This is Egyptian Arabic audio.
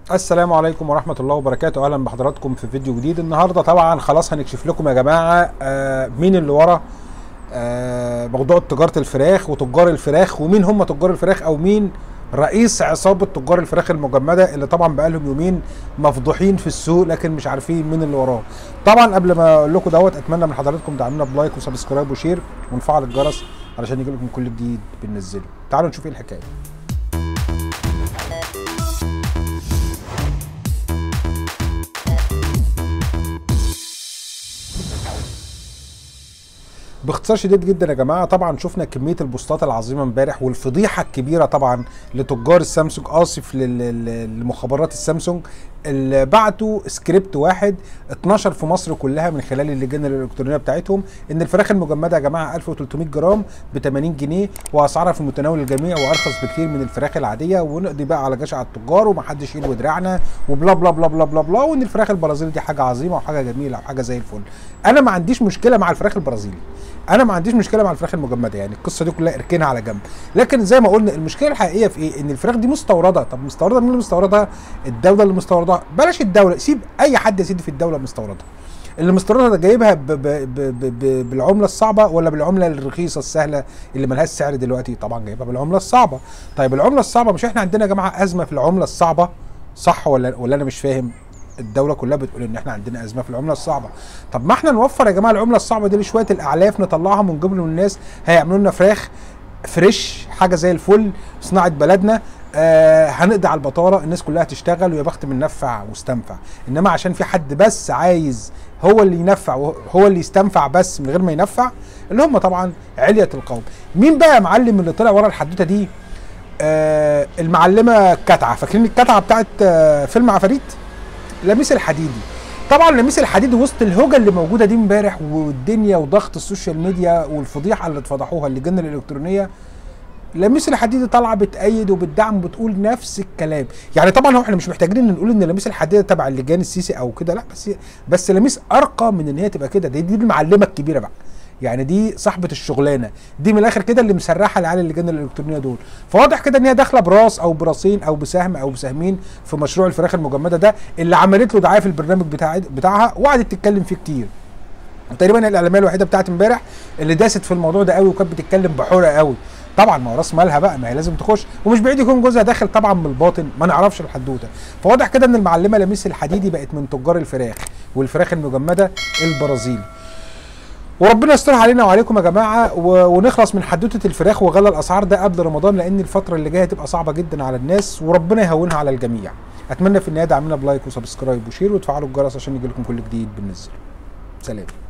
السلام عليكم ورحمة الله وبركاته أهلا بحضراتكم في فيديو جديد النهاردة طبعا خلاص هنكشف لكم يا جماعة آه مين اللي ورا آه موضوع تجارة الفراخ وتجار الفراخ ومين هم تجار الفراخ أو مين رئيس عصابة تجار الفراخ المجمدة اللي طبعا بقالهم يومين مفضوحين في السوق لكن مش عارفين مين اللي وراه طبعا قبل ما اقول لكم دوت اتمنى من حضراتكم تدعمونا بلايك وسبسكرايب وشير ونفعل الجرس علشان يجي لكم كل جديد بننزله تعالوا نشوف ايه الحكايه باختصار شديد جدا يا جماعه طبعا شفنا كميه البوستات العظيمه امبارح والفضيحه الكبيره طبعا لتجار السامسونج اسف لمخابرات السامسونج اللي بعتوا سكريبت واحد اتنشر في مصر كلها من خلال اللجان الالكترونيه بتاعتهم ان الفراخ المجمده يا جماعه 1300 جرام ب 80 جنيه واسعارها في متناول الجميع وارخص بكتير من الفراخ العاديه ونقضي بقى على جشع التجار ومحدش يلوي دراعنا وبلا بلا بلا بلا بلا بلا وان الفراخ البرازيلي دي حاجه عظيمه وحاجه جميله وحاجه زي الفل انا ما عنديش مشكله مع الفراخ البرازيلي انا ما عنديش مشكله مع الفراخ المجمده يعني القصه دي كلها اركنها على جنب لكن زي ما قلنا المشكله الحقيقيه في ايه ان الفراخ دي مستورده طب مستورده مين اللي مستوردها الدوله اللي مستوردها بلاش الدوله سيب اي حد يا سيدي في الدوله مستوردها اللي مستوردها ده جايبها ب ب ب ب ب بالعمله الصعبه ولا بالعمله الرخيصه السهله اللي ملهاش سعر دلوقتي طبعا جايبها بالعمله الصعبه طيب العمله الصعبه مش احنا عندنا يا جماعه ازمه في العمله الصعبه صح ولا ولا انا مش فاهم الدوله كلها بتقول ان احنا عندنا ازمه في العمله الصعبه طب ما احنا نوفر يا جماعه العمله الصعبه دي لشويه الاعلاف نطلعهم ونجيب لهم الناس هيعملوا لنا فراخ فريش حاجه زي الفل صناعه بلدنا آه هنقضي على البطاله الناس كلها تشتغل ويا بخت من نفع واستنفع انما عشان في حد بس عايز هو اللي ينفع وهو اللي يستنفع بس من غير ما ينفع اللي هم طبعا علية القوم مين بقى يا معلم اللي طلع ورا الحدوته دي آه المعلمه كتعه فاكرين الكتعه بتاعت آه فيلم عفاريت لميس الحديدي طبعا لميس الحديدي وسط الهوجه اللي موجوده دي امبارح والدنيا وضغط السوشيال ميديا والفضيحه اللي اتفضحوها اللجان الالكترونيه لميس الحديدي طالعه بتأيد وبتدعم وبتقول نفس الكلام يعني طبعا هو احنا مش محتاجين ان نقول ان لميس الحديدي تبع اللجان السيسي او كده لا بس بس لميس ارقى من ان هي تبقى كده دي, دي المعلمه الكبيره بقى يعني دي صاحبه الشغلانه دي من الاخر كده اللي مسرحه العيال اللجان الالكترونيه دول فواضح كده ان هي داخله براس او براسين او بسهم او بسهمين في مشروع الفراخ المجمده ده اللي عملت له دعايه في البرنامج بتاع بتاعها وقعدت تتكلم فيه كتير تقريبا الاعلاميه الوحيده بتاعت امبارح اللي داست في الموضوع ده قوي وكانت بتتكلم بحرقه قوي طبعا ما هو راس مالها بقى ما هي لازم تخش ومش بعيد يكون جوزها داخل طبعا من الباطن ما نعرفش الحدوته فواضح كده ان المعلمه لميس الحديدي بقت من تجار الفراخ والفراخ المجمده البرازيلي وربنا يستر علينا وعليكم يا جماعه ونخلص من حدوته الفراخ وغلى الاسعار ده قبل رمضان لان الفتره اللي جايه هتبقى صعبه جدا على الناس وربنا يهونها على الجميع اتمنى في النهايه دعمنا بلايك وسبسكرايب وشير وتفعلوا الجرس عشان يجي لكم كل جديد بالنسبه سلام